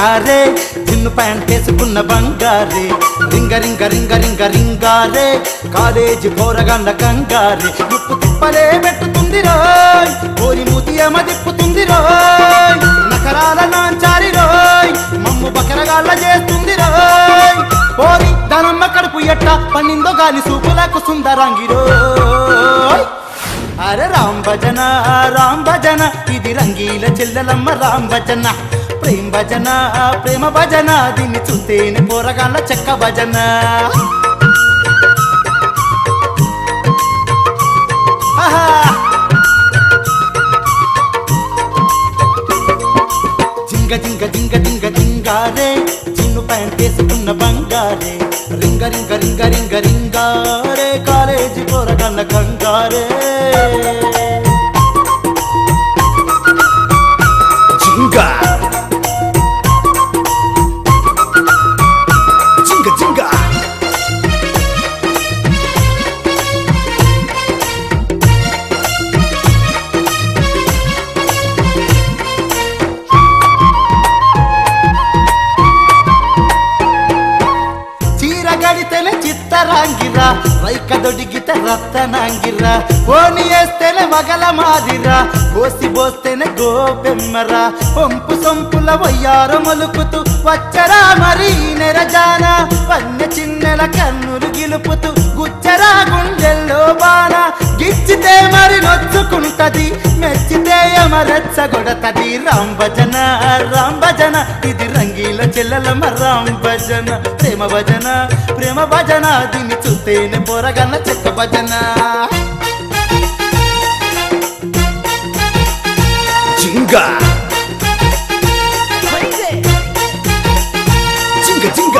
చిన్నారే Chinnu pant వేసుకున్న బంగారే రింగ రింగ రింగ రింగ రింగారే కాలేజీ పోరగండ్ల కంగారే ఉప్పు తిప్పలే పెట్టుతుంది రోయ్ కోరి మూతి ఏమ తిప్పుతుంది రోయ్ నకరాల నాంచారి రోయ్ మమ్ము బకరగాళ్ళ చేస్తుంది రోయ్ పోరి దానమ్మ కడుపు ఎట్ట పన్నిందో గాని సూపులకు సుందరంగి రోయ్ అరే రామ్ భజన రామ్ భజన ఇది రంగీల చెల్లెలమ్మ రామ్ భజన ప్రేమ భజన ప్రేమ భజన దీన్ని చూస్తేనే పోరగాళ్ళ చెక్క భజన ఆహా! జింగ జింగ జింగ జింగ జింగారే చిన్ను ప్యాంట్ వేసుకున్న బంగారే రింగ రింగ రింగ రింగ రింగారే కాలేజీ పోరగన్న కంగారే జింగ జింగ జింగ చీర గడితేనే చిత్తరాంగిరా రైక దొడిగితే రత్తనాంగిరా ఓని వేస్తేనే వగల మాదిరా కోసి పోస్తేనే గోపెమ్మరా పొంపు సొంపుల వయ్యార మొలుకుతూ వచ్చరా మరి నెరజాన వన్య చిన్నెల కన్నులు గిలుపుతూ గుచ్చరా గుండెల్లో బాణ గిచ్చితే మరి నొచ్చుకుంటది మెచ్చితే ఎమరెచ్చగొడతది రామ్ భజన రామ్ భజన ఇది రంగీల చెల్లెలమ్మ రామ్ భజన ప్రేమ భజన ప్రేమ భజన దీన్ని చూస్తేనే పోరగన్న చెక్క భజన జింగ జింగ జింగ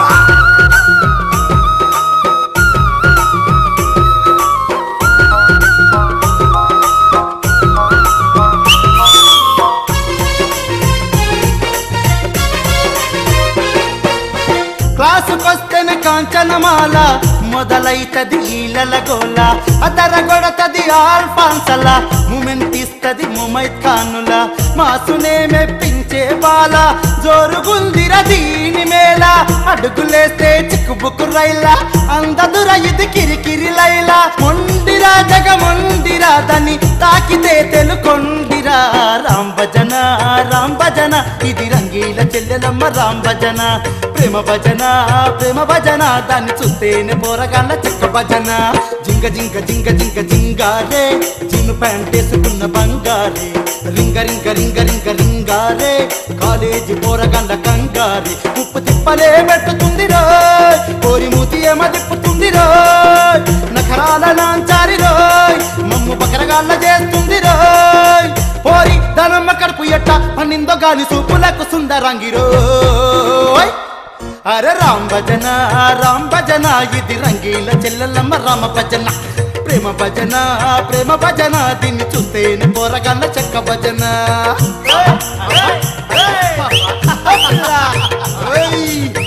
క్లాసుకొస్తేనే కాంచనమాల మొదలైతది ఈలల గోల అదరగొడతది ఆల్ఫాన్సల ముమెంతిస్తది ముమైత్ ఖానుల మాసునే మెప్పించే బాల జోరుగుందిర దీని మేళ అడుగులేస్తే చిక్కుబుక్కు రైలా అందదుర ఇది కిరికిరి లైలా మొండిరా జగ మొండిరా దని తాకితే తెలుకొండిరా రామ్ భజన రామ్ భజన ఇది రంగీల చెల్లెలమ్మ రామ్ భజన ప్రేమ భజన ప్రేమ భజన దాన్ని చూస్తేనే పోరగాళ్ళ చిక్క భజన జింగ జింగ జింగ జింగ జింగారే చిన్ను ప్యాంట్ వేసుకున్న బంగారే రింగ రింగ రింగ రింగ రింగారే కాలేజీ పోరగాళ్ళ కంగారే ఉప్పు తిప్పలే పెట్టుతుంది రోయ్ కోరి మూతి ఏమ తిప్పుతుంది రోయ్ నఖరాల నాంచారి రోయ్ మమ్ము బకరగాళ్ళ చేస్తుంది రోయ్ పోరి దానమ్మ కడుపు ఎట్ట పన్నిందో గాని సూపులకు సుందరంగి రోయ్ అరే రామ్ భజన రామ్ భజన ఇది రంగీల చెల్లెలమ్మ రామ భజన ప్రేమ భజన ప్రేమ భజన దీన్ని చూస్తేనే పోరగాళ్ళ చెక్క భజన ఓయ్!